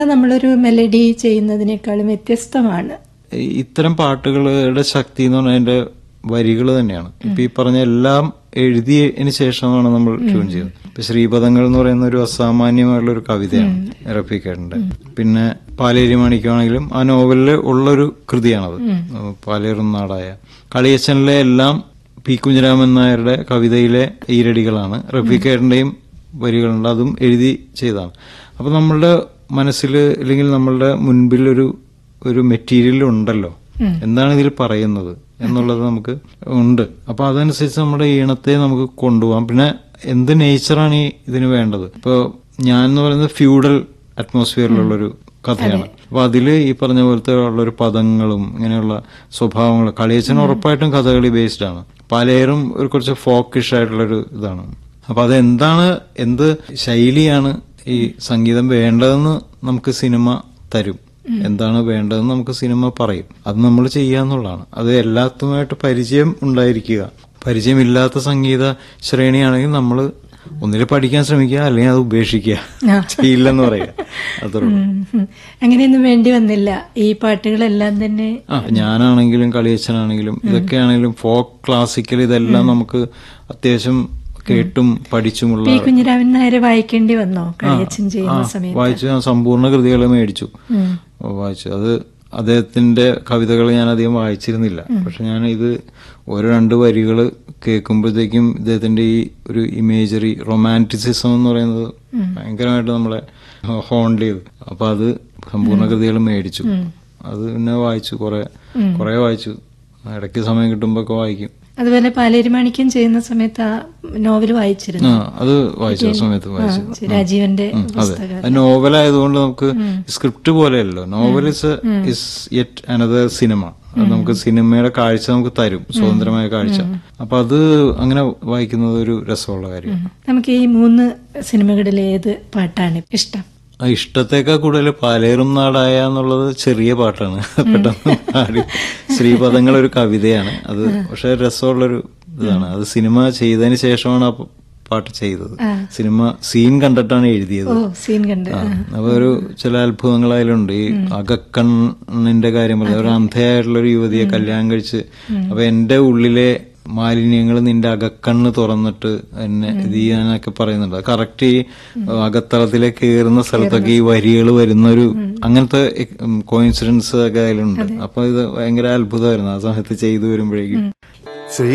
നമ്മളൊരു മെലഡി ചെയ്യുന്നതിനേക്കാളും വ്യത്യസ്തമാണ് ഈ- ഇത്തരം പാട്ടുകളുടെ ശക്തി എന്ന് പറഞ്ഞാൽ അതിന്റെ വരികൾ തന്നെയാണ് ഇപ്പൊ ഈ പറഞ്ഞ എല്ലാം എഴുതിയതിന് ശേഷമാണ് നമ്മൾ ട്യൂൺ ചെയ്യുന്നത് ഇപ്പൊ ശ്രീപദങ്ങൾ എന്ന് പറയുന്ന ഒരു അസാമാന്യമായുള്ള ഒരു കവിതയാണ് റഫീഖേട്ടന്റെ പിന്നെ പാലേരി മാണിക്കാണെങ്കിലും ആ നോവലില് ഉള്ളൊരു കൃതിയാണത് പാലേറും നാടായ കളിയച്ചനിലെ എല്ലാം പി കുഞ്ഞിരാമൻ നായരുടെ കവിതയിലെ ഈരടികളാണ് റഫീഖേട്ടന്റെയും വരികളുണ്ട് അതും എഴുതി ചെയ്തതാണ് അപ്പൊ നമ്മളുടെ മനസ്സിൽ അല്ലെങ്കിൽ നമ്മളുടെ മുൻപിൽ ഒരു ഒരു മെറ്റീരിയൽ ഉണ്ടല്ലോ എന്താണ് ഇതിൽ പറയുന്നത് എന്നുള്ളത് നമുക്ക് ഉണ്ട് അപ്പൊ അതനുസരിച്ച് നമ്മുടെ ഈണത്തെ നമുക്ക് കൊണ്ടുപോകാം പിന്നെ എന്ത് നേച്ചറാണ് ഈ ഇതിന് വേണ്ടത് ഇപ്പൊ ഞാൻ എന്ന് പറയുന്നത് ഫ്യൂഡൽ അറ്റ്മോസ്ഫിയറിലുള്ളൊരു കഥയാണ് അപ്പൊ അതില് ഈ പറഞ്ഞ പോലത്തെ ഉള്ളൊരു പദങ്ങളും ഇങ്ങനെയുള്ള സ്വഭാവങ്ങളും കളിയച്ചൻ ഉറപ്പായിട്ടും കഥകളി ബേസ്ഡ് ആണ് പലരും ഒരു കുറച്ച് ഫോക്കിഷ് ആയിട്ടുള്ളൊരു ഇതാണ് അപ്പൊ അതെന്താണ് എന്ത് ശൈലിയാണ് ഈ സംഗീതം വേണ്ടതെന്ന് നമുക്ക് സിനിമ തരും എന്താണ് വേണ്ടതെന്ന് നമുക്ക് സിനിമ പറയും അത് നമ്മൾ ചെയ്യാന്നുള്ളതാണ് അത് എല്ലാത്തുമായിട്ട് പരിചയം ഉണ്ടായിരിക്കുക പരിചയമില്ലാത്ത സംഗീത ശ്രേണിയാണെങ്കിൽ നമ്മൾ ഒന്നിൽ പഠിക്കാൻ ശ്രമിക്കുക അല്ലെങ്കിൽ അത് ഉപേക്ഷിക്കുക ചെയ്യില്ലെന്ന് പറയുക അത്രേ ഉള്ളൂ. ഉം, ഉം. അങ്ങനെയൊന്നും വേണ്ടി വന്നില്ല ഈ പാട്ടുകളെല്ലാം തന്നെ ആ ഞാനാണെങ്കിലും കളിയച്ഛനാണെങ്കിലും ഇതൊക്കെയാണെങ്കിലും ഫോക്ക് ക്ലാസിക്കൽ ഇതെല്ലാം നമുക്ക് അത്യാവശ്യം കേട്ടും പഠിച്ചുമുള്ള പി കുഞ്ഞിരാമൻ നായരെ വായിക്കേണ്ടി വന്നോ കളിയച്ചൻ ചെയ്യുന്ന സമയത്ത് വായിച്ചു ഞാൻ സമ്പൂർണ്ണ കൃതികൾ മേടിച്ചു ഉം. വായിച്ചു അത് അദ്ദേഹത്തിന്റെ കവിതകൾ ഞാൻ അധികം വായിച്ചിരുന്നില്ല പക്ഷെ ഞാൻ ഇത് ഓരോ രണ്ട് വരികൾ കേൾക്കുമ്പോഴത്തേക്കും ഇദ്ദേഹത്തിന്റെ ഈ ഒരു ഇമേജറി റൊമാൻറ്റിസിസം എന്ന് പറയുന്നത് ഭയങ്കരമായിട്ട് നമ്മളെ ഹോണ്ട് ചെയ്തു അപ്പൊ അത് സമ്പൂർണ്ണ കൃതികൾ മേടിച്ചു അത് പിന്നെ വായിച്ചു കുറെ കുറെ വായിച്ചു ഇടയ്ക്ക് സമയം കിട്ടുമ്പോ ഒക്കെ വായിക്കും അതുപോലെ പാലേരിമാണിക്യം ചെയ്യുന്ന സമയത്ത് ആ നോവൽ വായിച്ചിരുന്നു ആ അത് വായിച്ചു ആ സമയത്ത് വായിച്ചു ആ, രാജീവന്റെ ഉം, അതെ പുസ്തകം അത് നോവലായതുകൊണ്ട് നമുക്ക് സ്ക്രിപ്റ്റ് പോലെയല്ലോ novel is is yet another cinema അത് നമുക്ക് സിനിമയുടെ കാഴ്ച നമുക്ക് തരും സ്വതന്ത്രമായ കാഴ്ച അപ്പൊ അത് അങ്ങനെ വായിക്കുന്നത് ഒരു രസമുള്ള കാര്യം നമുക്ക് ഈ മൂന്ന് സിനിമകളിൽ ഏത് പാട്ടാണ് ഇഷ്ടം ആ ഇഷ്ടത്തേക്കാൾ കൂടുതൽ പാലേറും നാടായ എന്നുള്ളത് ചെറിയ പാട്ടാണ് പെട്ടെന്ന് പാടി ശ്രീപദങ്ങൾ ഒരു കവിതയാണ് അത് പക്ഷെ രസമുള്ളൊരു ഇതാണ് അത് സിനിമ ചെയ്തതിന് ശേഷമാണ് ആ പാട്ട് ചെയ്തത് സിനിമ സീൻ കണ്ടിട്ടാണ് എഴുതിയത് ഓ സീൻ കണ്ട് ആ, അപ്പൊ ഒരു ചില അത്ഭുതങ്ങൾ അതിലുണ്ട് ഈ അകക്കണ്ണിന്റെ കാര്യം പറഞ്ഞത് ഒരു അന്ധയായിട്ടുള്ള ഒരു യുവതിയെ കല്യാണം കഴിച്ച് അപ്പൊ എന്റെ ഉള്ളിലെ മാലിന്യങ്ങൾ നിന്റെ അകക്കണ്ണ് തുറന്നിട്ട് എന്നെ ഇത് ചെയ്യാനൊക്കെ പറയുന്നുണ്ട് അത് കറക്റ്റ് ഈ അകത്തളത്തിലേക്ക് കയറുന്ന സ്ഥലത്തൊക്കെ ഈ വരികൾ വരുന്ന ഒരു അങ്ങനത്തെ കോയിൻസിഡൻസ് ഒക്കെ അതിലുണ്ട് അപ്പൊ ഇത് ഭയങ്കര അത്ഭുതമായിരുന്നു ആ സമയത്ത് ചെയ്തു വരുമ്പോഴേക്കും